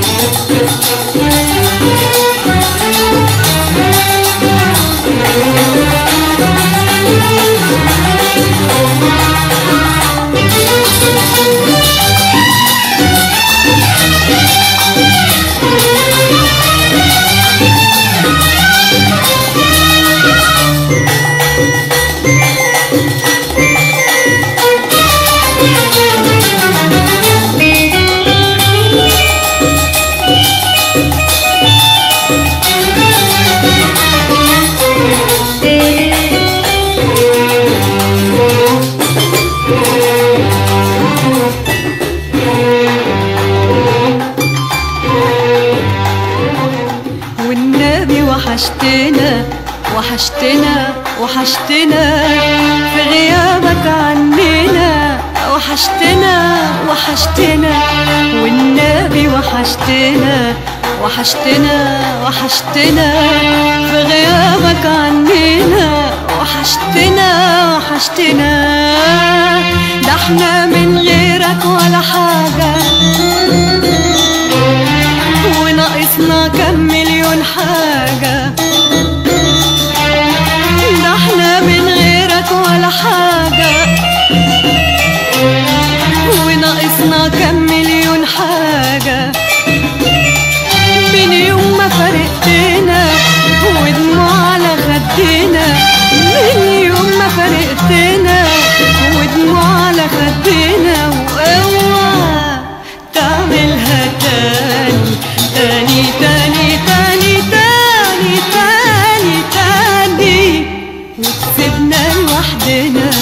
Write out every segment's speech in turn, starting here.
والنبي وحشتنا وحشتنا وحشتنا في غيابك عننا وحشتنا وحشتنا والنبي وحشتنا وحشتنا وحشتنا في غيابك عننا وحشتنا وحشتنا ده احنا من غيرك ولا حاجه وناقصنا كم مليون حاجة ده احنا من غيرك ولا حاجة وناقصنا كم مليون حاجة من يوم ما فرقتنا ودموع على خدنا من يوم ما فرقتنا ودموع على خدنا واوعى تعملها تاني تاني تاني تاني تاني تاني تاني وتسيبنا لوحدنا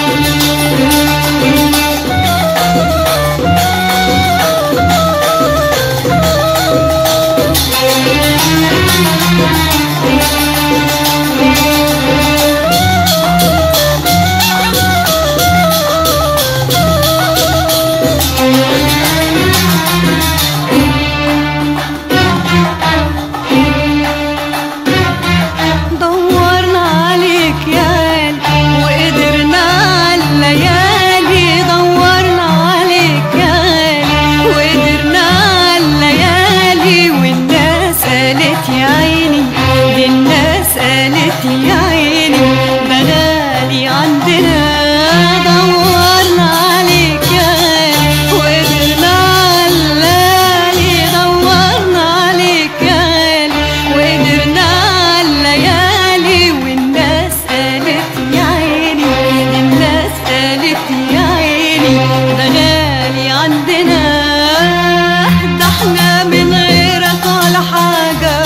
دورنا عليك يا قلبي وقدرنا على الليالي دورنا عليك يا قلبي وقدرنا على الليالي والناس قالت يا عيني دي الناس قالت يا عيني ده غالي عندنا دورنا عليك يا قلبي وقدرنا على الليالي دورنا عليك يا قلبي وقدرنا على الليالي والناس قالت يا عيني الناس قالت يا عيني ده غالي عندنا ده احنا من غيرك ولا حاجة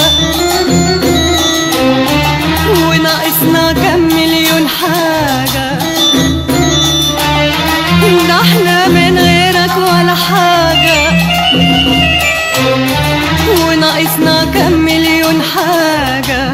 وناقصنا كم مليون حاجة ده احنا من غيرك ولا حاجة وناقصنا كم مليون حاجة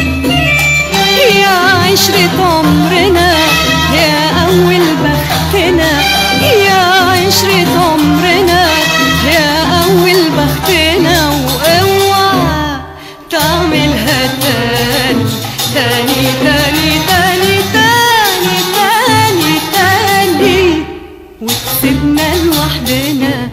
يا عشرة عمرنا يا أول بختنا يا عشرة عمرنا يا أول بختنا واوعى تعملها تاني تاني تاني تاني تاني تاني تاني وتسيبنا لوحدنا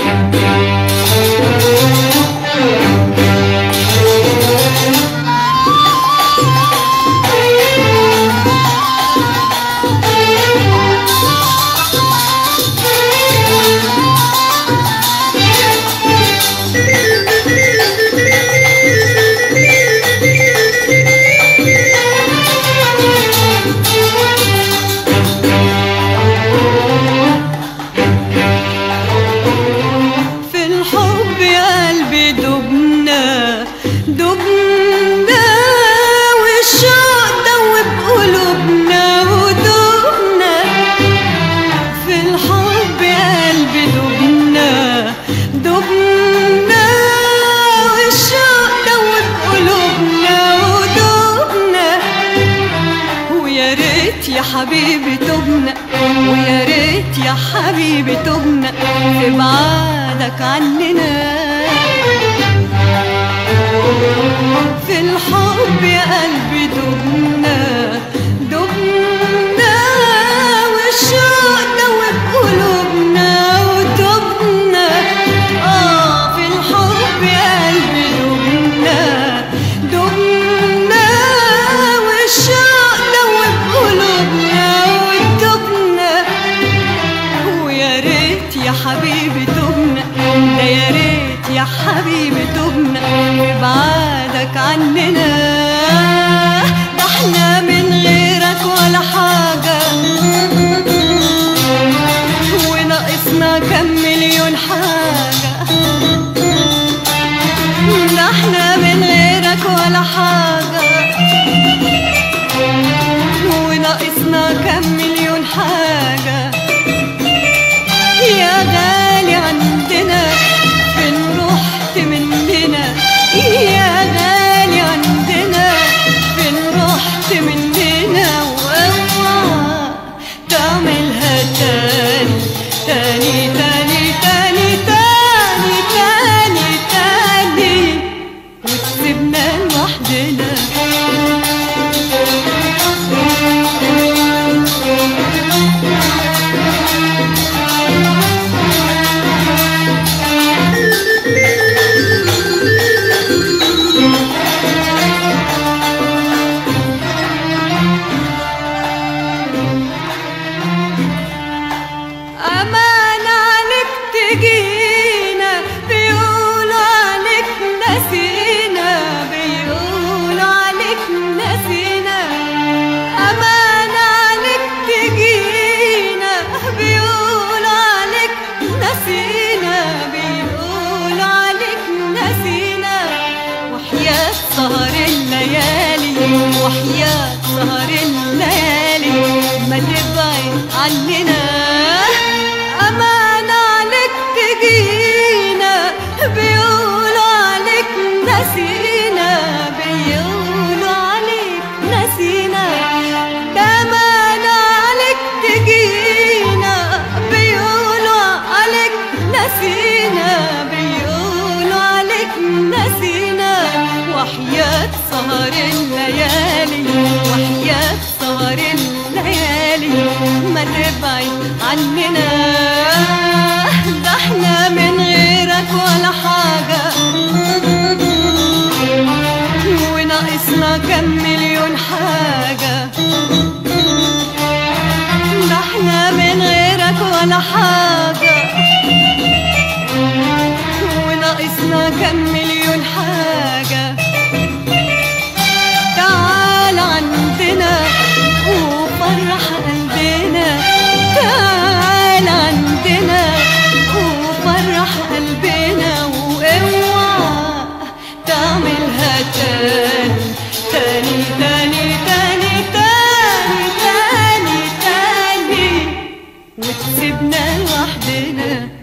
في الحب يا قلبي دبنا دبنا والشوق دوب قلوبنا ودبنا في الحب يا قلبي دبنا دبنا والشوق دوب قلوبنا ودبنا ويا ريت يا حبيبي تبنا ويا ريت يا حبيبي تبنا في بعادك عننا في الحب يا قلبي دبنا دبنا والشوق دوب قلوبنا ودبنا اه في الحب يا حبيبي تبنا ببعادك عننا ده احنا من غيرك ولا حاجة وناقصنا كم مليون حاجة ده احنا من غيرك ولا حاجة وناقصنا كم مليون حاجة يا غالي عندنا فين رحت مننا يا غالي عندنا فين رحت مننا واوعى تعملها تاني تاني تاني تاني تاني تاني تاني وتسيبنا لوحدنا أمان عليك تجينا بيقولوا عليك نسينا بيقولوا عليك نسينا أمان عليك تجينا بيقولوا عليك نسينا بيقولوا عليك نسينا وحياة سهر الليالي وحياة سهر الليالي ما تبعد عننا أمان عليك تجينا بيقولوا عليك نسينا بيقولوا عليك نسينا ده أمان عليك تجينا بيقولوا عليك نسينا بيقولوا عليك نسينا وحياة سهر الليالي وحياة سهر الليالي ما تبعد عننا ده احنا من غيرك ولا حاجة وناقصنا كم مليون حاجة ده احنا من غيرك ولا حاجة وناقصنا كم مليون حاجة تعال عندنا وفرح قلبنا تعال عندنا وفرح قلبنا واوعى تعملها تاني تاني تاني تاني تاني تاني تاني وتسيبنا لوحدنا